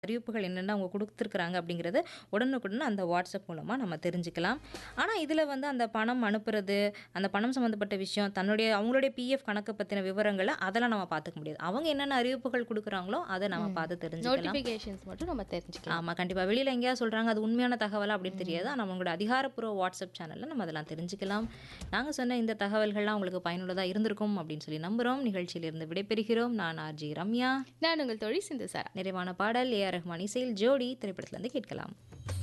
அறிவிப்புகள் என்னென்ன அவங்க குடுத்துருக்காங்க அப்படிங்கிறத உடனுக்குடன் அந்த வாட்ஸ்அப் மூலமா நம்ம தெரிஞ்சுக்கலாம். ஆனா, இதில வந்து அந்த பணம் அனுப்புறது, அந்த பணம் சம்மந்தப்பட்ட விஷயம், தன்னுடைய அவங்களுடைய பிஎஃப் கணக்க பத்தின விவரங்கள அதெல்லாம் நம்ம பார்த்துக்க முடியாது. அவங்க என்னென்ன அறிவிப்புகள் குடுக்குறாங்களோ, அத நம்ம ம். பார்த்து தெரிஞ்சுக்கலாம். நோட்டிஃபிகேஷன்ஸ் மட்டும் நம்ம தெரிஞ்சுக்கலாம். ஆமா, கண்டிப்பா. வெளியில எங்கேயாவது சொல்றாங்க, அது உண்மையான தகவலா அப்படின்னு தெரியாது. ஆனா, அவங்களோட அதிகாரப்பூர்வ வாட்ஸ்அப் சேனல்ல நம்ம அதெல்லாம் தெரிஞ்சுக்கலாம். நாங்க சொன்ன இந்த தகவல்கள்லாம் உங்களுக்கு பயனுள்ளதா இருந்திருக்கும் அப்படின்னு சொல்லி நம்புறோம். நிகழ்ச்சியிலிருந்து விடைபெறுகிறோம். நான் ஆர்ஜி ரம்யா. நான் உங்கள் தோழி சிந்து சாரா. நிறைவான பாடல் ஏ ஆர் ரஹ்மான் இசையில் ஜோடி திரைப்படத்திலிருந்து கேட்கலாம்.